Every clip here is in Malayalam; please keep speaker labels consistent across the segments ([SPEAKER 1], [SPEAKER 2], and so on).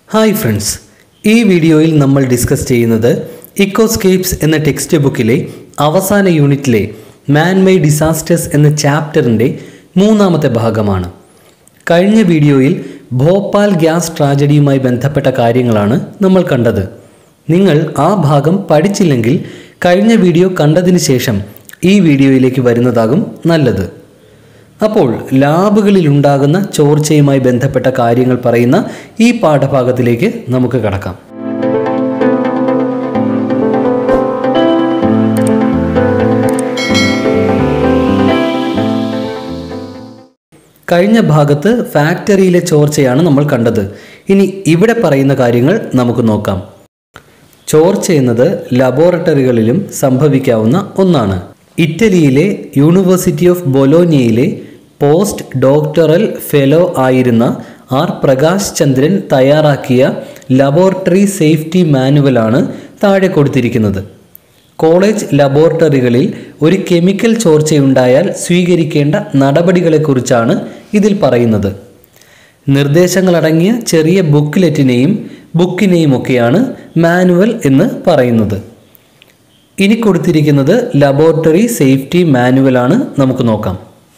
[SPEAKER 1] ഹായ് ഫ്രണ്ട്സ് ഈ വീഡിയോയിൽ നമ്മൾ ഡിസ്കസ് ചെയ്യുന്നത് ഇക്കോസ്കേപ്സ് എന്ന ടെക്സ്റ്റ് ബുക്കിലെ അവസാന യൂണിറ്റിലെ മാൻ മെയ്ഡ് ഡിസാസ്റ്റേഴ്സ് എന്ന ചാപ്റ്ററിൻ്റെ മൂന്നാമത്തെ ഭാഗമാണ് കഴിഞ്ഞ വീഡിയോയിൽ ഭോപ്പാൽ ഗ്യാസ് ട്രാജഡിയുമായി ബന്ധപ്പെട്ട കാര്യങ്ങളാണ് നമ്മൾ കണ്ടത് നിങ്ങൾ ആ ഭാഗം പഠിച്ചില്ലെങ്കിൽ കഴിഞ്ഞ വീഡിയോ കണ്ടതിന് ശേഷം ഈ വീഡിയോയിലേക്ക് വരുന്നതാകും നല്ലത് അപ്പോൾ ലാബുകളിൽ ഉണ്ടാകുന്ന ചോർച്ചയുമായി ബന്ധപ്പെട്ട കാര്യങ്ങൾ പറയുന്ന ഈ പാഠഭാഗത്തിലേക്ക് നമുക്ക് കടക്കാം കഴിഞ്ഞ ഭാഗത്ത് ഫാക്ടറിയിലെ ചോർച്ചയാണ് നമ്മൾ കണ്ടത് ഇനി ഇവിടെ പറയുന്ന കാര്യങ്ങൾ നമുക്ക് നോക്കാം ചോർച്ച എന്നത് ലബോറട്ടറികളിലും സംഭവിക്കാവുന്ന ഒന്നാണ് ഇറ്റലിയിലെ യൂണിവേഴ്സിറ്റി ഓഫ് ബൊലോനിയയിലെ പോസ്റ്റ് ഡോക്ടറൽ ഫെലോ ആയിരുന്ന ആർ പ്രകാശ് ചന്ദ്രൻ തയ്യാറാക്കിയ ലബോറട്ടറി സേഫ്റ്റി മാനുവലാണ് താഴെ കൊടുത്തിരിക്കുന്നത് കോളേജ് ലബോറട്ടറികളിൽ ഒരു കെമിക്കൽ ചോർച്ചയുണ്ടായാൽ സ്വീകരിക്കേണ്ട നടപടികളെക്കുറിച്ചാണ് ഇതിൽ പറയുന്നത് നിർദ്ദേശങ്ങളടങ്ങിയ ചെറിയ ബുക്ക്ലെറ്റിനെയും ബുക്കിനെയും ഒക്കെയാണ് മാനുവൽ എന്ന് പറയുന്നത് ഇനി കൊടുത്തിരിക്കുന്നത് ലബോറട്ടറി സേഫ്റ്റി മാനുവലാണ് നമുക്ക് നോക്കാം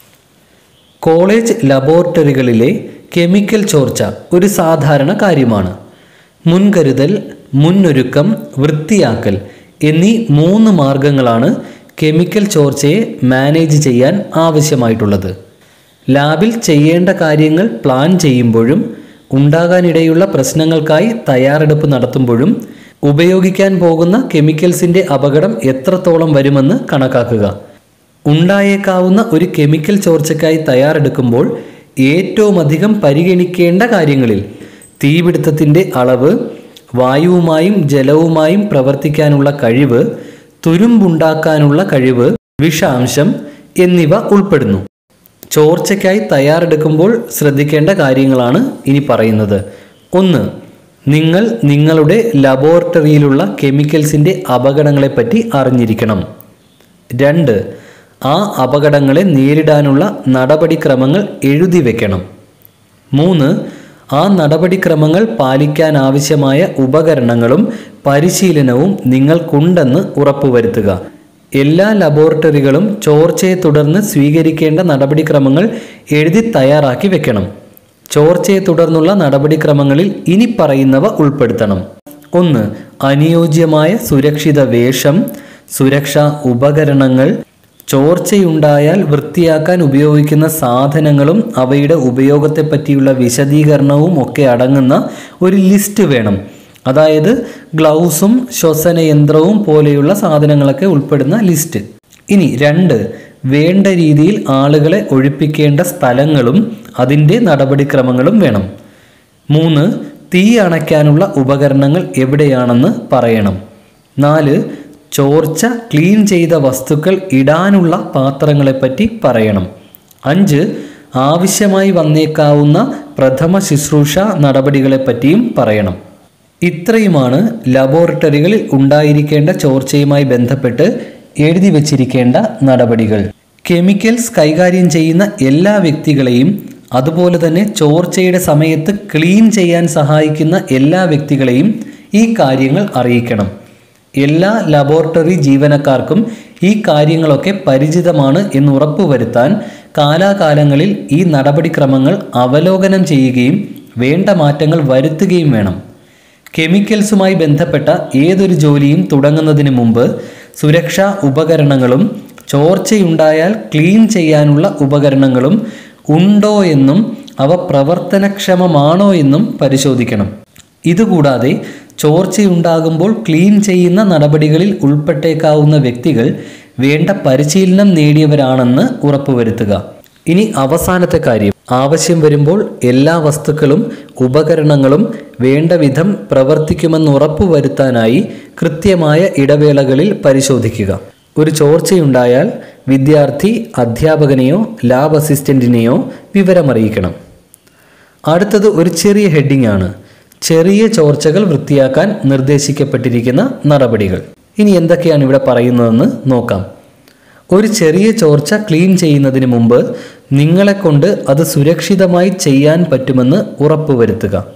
[SPEAKER 1] കോളേജ് ലബോറട്ടറികളിലെ കെമിക്കൽ ചോർച്ച ഒരു സാധാരണ കാര്യമാണ് മുൻകരുതൽ മുന്നൊരുക്കം വൃത്തിയാക്കൽ എന്നീ മൂന്ന് മാർഗങ്ങളാണ് കെമിക്കൽ ചോർച്ചയെ മാനേജ് ചെയ്യാൻ ആവശ്യമായിട്ടുള്ളത് ലാബിൽ ചെയ്യേണ്ട കാര്യങ്ങൾ പ്ലാൻ ചെയ്യുമ്പോഴും ഉണ്ടാകാനിടയുള്ള പ്രശ്നങ്ങൾക്കായി തയ്യാറെടുപ്പ് നടത്തുമ്പോഴും ഉപയോഗിക്കാൻ പോകുന്ന കെമിക്കൽസിൻ്റെ അപകടം എത്രത്തോളം വരുമെന്ന് കണക്കാക്കുക ഉണ്ടായേക്കാവുന്ന ഒരു കെമിക്കൽ ചോർച്ചയ്ക്കായി തയ്യാറെടുക്കുമ്പോൾ ഏറ്റവും അധികം പരിഗണിക്കേണ്ട കാര്യങ്ങളിൽ തീപിടുത്തത്തിൻ്റെ അളവ് വായുവുമായും ജലവുമായും പ്രവർത്തിക്കാനുള്ള കഴിവ് തുരുമ്പുണ്ടാക്കാനുള്ള കഴിവ് വിഷാംശം എന്നിവ ഉൾപ്പെടുന്നു ചോർച്ചയ്ക്കായി തയ്യാറെടുക്കുമ്പോൾ ശ്രദ്ധിക്കേണ്ട കാര്യങ്ങളാണ് ഇനി പറയുന്നത് ഒന്ന് നിങ്ങൾ നിങ്ങളുടെ ലബോറട്ടറിയിലുള്ള കെമിക്കൽസിൻ്റെ അപകടങ്ങളെപ്പറ്റി അറിഞ്ഞിരിക്കണം രണ്ട് ആ അപകടങ്ങളെ നേരിടാനുള്ള നടപടിക്രമങ്ങൾ എഴുതി വെക്കണം മൂന്ന് ആ നടപടിക്രമങ്ങൾ പാലിക്കാൻ ആവശ്യമായ ഉപകരണങ്ങളും പരിശീലനവും നിങ്ങൾക്കുണ്ടെന്ന് ഉറപ്പുവരുത്തുക എല്ലാ ലബോറട്ടറികളും ചോർച്ചയെ തുടർന്ന് സ്വീകരിക്കേണ്ട നടപടിക്രമങ്ങൾ എഴുതി തയ്യാറാക്കി വെക്കണം ചോർച്ചയെ തുടർന്നുള്ള നടപടിക്രമങ്ങളിൽ ഇനി പറയുന്നവ ഉൾപ്പെടുത്തണം ഒന്ന് അനുയോജ്യമായ സുരക്ഷിത വേഷം സുരക്ഷാ ഉപകരണങ്ങൾ ചോർച്ചയുണ്ടായാൽ വൃത്തിയാക്കാൻ ഉപയോഗിക്കുന്ന സാധനങ്ങളും അവയുടെ ഉപയോഗത്തെ പറ്റിയുള്ള വിശദീകരണവും ഒക്കെ അടങ്ങുന്ന ഒരു ലിസ്റ്റ് വേണം അതായത് ഗ്ലൗസും ശ്വസനയന്ത്രവും പോലെയുള്ള സാധനങ്ങളൊക്കെ ഉൾപ്പെടുന്ന ലിസ്റ്റ് ഇനി രണ്ട് വേണ്ട രീതിയിൽ ആളുകളെ ഒഴിപ്പിക്കേണ്ട സ്ഥലങ്ങളും അതിൻ്റെ നടപടിക്രമങ്ങളും വേണം മൂന്ന് തീ അണയ്ക്കാനുള്ള ഉപകരണങ്ങൾ എവിടെയാണെന്ന് പറയണം നാല് ചോർച്ച ക്ലീൻ ചെയ്ത വസ്തുക്കൾ ഇടാനുള്ള പാത്രങ്ങളെപ്പറ്റി പറയണം അഞ്ച് ആവശ്യമായി വന്നേക്കാവുന്ന പ്രഥമ ശുശ്രൂഷ നടപടികളെപ്പറ്റിയും പറയണം ഇത്രയുമാണ് ലബോറട്ടറികളിൽ ഉണ്ടായിരിക്കേണ്ട ചോർച്ചയുമായി ബന്ധപ്പെട്ട് എഴുതി വച്ചിരിക്കേണ്ട നടപടികൾ കെമിക്കൽസ് കൈകാര്യം ചെയ്യുന്ന എല്ലാ വ്യക്തികളെയും അതുപോലെ തന്നെ ചോർച്ചയുടെ സമയത്ത് ക്ലീൻ ചെയ്യാൻ സഹായിക്കുന്ന എല്ലാ വ്യക്തികളെയും ഈ കാര്യങ്ങൾ അറിയിക്കണം എല്ലാ ലബോറട്ടറി ജീവനക്കാർക്കും ഈ കാര്യങ്ങളൊക്കെ പരിചിതമാണ് എന്ന് ഉറപ്പുവരുത്താൻ കാലാകാലങ്ങളിൽ ഈ നടപടിക്രമങ്ങൾ അവലോകനം ചെയ്യുകയും വേണ്ട മാറ്റങ്ങൾ വരുത്തുകയും വേണം കെമിക്കൽസുമായി ബന്ധപ്പെട്ട ഏതൊരു ജോലിയും തുടങ്ങുന്നതിന് മുമ്പ് സുരക്ഷാ ഉപകരണങ്ങളും ചോർച്ചയുണ്ടായാൽ ക്ലീൻ ചെയ്യാനുള്ള ഉപകരണങ്ങളും ഉണ്ടോ എന്നും അവ പ്രവർത്തനക്ഷമമാണോ എന്നും പരിശോധിക്കണം ഇതുകൂടാതെ ചോർച്ചയുണ്ടാകുമ്പോൾ ക്ലീൻ ചെയ്യുന്ന നടപടികളിൽ ഉൾപ്പെട്ടേക്കാവുന്ന വ്യക്തികൾ വേണ്ട പരിശീലനം നേടിയവരാണെന്ന് ഉറപ്പുവരുത്തുക ഇനി അവസാനത്തെ കാര്യം ആവശ്യം വരുമ്പോൾ എല്ലാ വസ്തുക്കളും ഉപകരണങ്ങളും വേണ്ട വിധം പ്രവർത്തിക്കുമെന്ന് ഉറപ്പുവരുത്താനായി കൃത്യമായ ഇടവേളകളിൽ പരിശോധിക്കുക ഒരു ചോർച്ചയുണ്ടായാൽ വിദ്യാർത്ഥി അധ്യാപകനെയോ ലാബ് അസിസ്റ്റന്റിനെയോ വിവരമറിയിക്കണം അടുത്തത് ഒരു ചെറിയ ഹെഡിംഗ് ആണ് ചെറിയ ചോർച്ചകൾ വൃത്തിയാക്കാൻ നിർദ്ദേശിക്കപ്പെട്ടിരിക്കുന്ന നടപടികൾ ഇനി എന്തൊക്കെയാണ് ഇവിടെ പറയുന്നതെന്ന് നോക്കാം ഒരു ചെറിയ ചോർച്ച ക്ലീൻ ചെയ്യുന്നതിന് മുമ്പ് നിങ്ങളെ കൊണ്ട് അത് സുരക്ഷിതമായി ചെയ്യാൻ പറ്റുമെന്ന് ഉറപ്പുവരുത്തുക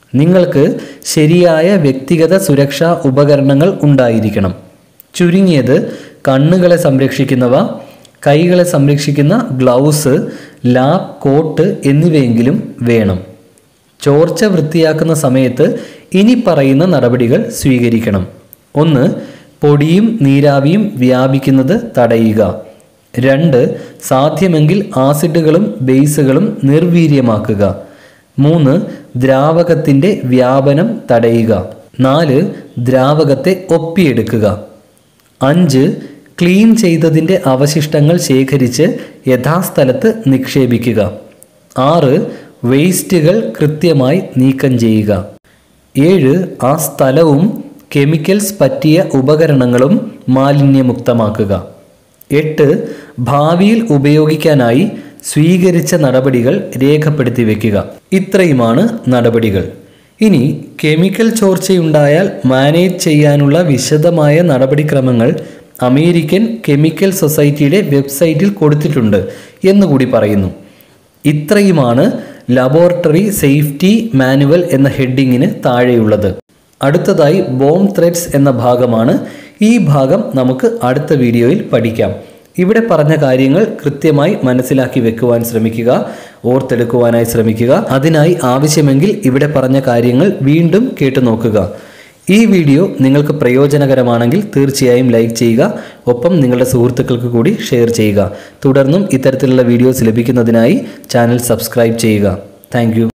[SPEAKER 1] നിങ്ങൾക്ക് ശരിയായ വ്യക്തിഗത സുരക്ഷാ ഉപകരണങ്ങൾ ഉണ്ടായിരിക്കണം ചുരുങ്ങിയത് കണ്ണുകളെ സംരക്ഷിക്കുന്നവ കൈകളെ സംരക്ഷിക്കുന്ന ഗ്ലൗസ് ലാബ് കോട്ട് എന്നിവയെങ്കിലും വേണം ചോർച്ച വൃത്തിയാക്കുന്ന സമയത്ത് ഇനി പറയുന്ന നടപടികൾ സ്വീകരിക്കണം ഒന്ന് പൊടിയും നീരാവിയും വ്യാപിക്കുന്നത് തടയുക രണ്ട് സാധ്യമെങ്കിൽ ആസിഡുകളും ബേസുകളും നിർവീര്യമാക്കുക മൂന്ന് ദ്രാവകത്തിൻ്റെ വ്യാപനം തടയുക നാല് ദ്രാവകത്തെ ഒപ്പിയെടുക്കുക അഞ്ച് ക്ലീൻ ചെയ്തതിൻ്റെ അവശിഷ്ടങ്ങൾ ശേഖരിച്ച് യഥാസ്ഥലത്ത് നിക്ഷേപിക്കുക ആറ് വേസ്റ്റുകൾ കൃത്യമായി നീക്കം ചെയ്യുക ഏഴ് ആ സ്ഥലവും കെമിക്കൽസ് പറ്റിയ ഉപകരണങ്ങളും മാലിന്യമുക്തമാക്കുക എട്ട് ഭാവിയിൽ ഉപയോഗിക്കാനായി സ്വീകരിച്ച നടപടികൾ രേഖപ്പെടുത്തി വയ്ക്കുക ഇത്രയുമാണ് നടപടികൾ ഇനി കെമിക്കൽ ചോർച്ചയുണ്ടായാൽ മാനേജ് ചെയ്യാനുള്ള വിശദമായ നടപടിക്രമങ്ങൾ അമേരിക്കൻ കെമിക്കൽ സൊസൈറ്റിയുടെ വെബ്സൈറ്റിൽ കൊടുത്തിട്ടുണ്ട് എന്നുകൂടി പറയുന്നു ഇത്രയുമാണ് ലബോറട്ടറി സേഫ്റ്റി മാനുവൽ എന്ന ഹെഡിങ്ങിന് താഴെയുള്ളത് അടുത്തതായി ബോം ത്രെഡ്സ് എന്ന ഭാഗമാണ് ഈ ഭാഗം നമുക്ക് അടുത്ത വീഡിയോയിൽ പഠിക്കാം ഇവിടെ പറഞ്ഞ കാര്യങ്ങൾ കൃത്യമായി മനസ്സിലാക്കി വെക്കുവാൻ ശ്രമിക്കുക ഓർത്തെടുക്കുവാനായി ശ്രമിക്കുക അതിനായി ആവശ്യമെങ്കിൽ ഇവിടെ പറഞ്ഞ കാര്യങ്ങൾ വീണ്ടും കേട്ടു നോക്കുക ഈ വീഡിയോ നിങ്ങൾക്ക് പ്രയോജനകരമാണെങ്കിൽ തീർച്ചയായും ലൈക്ക് ചെയ്യുക ഒപ്പം നിങ്ങളുടെ സുഹൃത്തുക്കൾക്ക് കൂടി ഷെയർ ചെയ്യുക തുടർന്നും ഇത്തരത്തിലുള്ള വീഡിയോസ് ലഭിക്കുന്നതിനായി ചാനൽ സബ്സ്ക്രൈബ് ചെയ്യുക താങ്ക്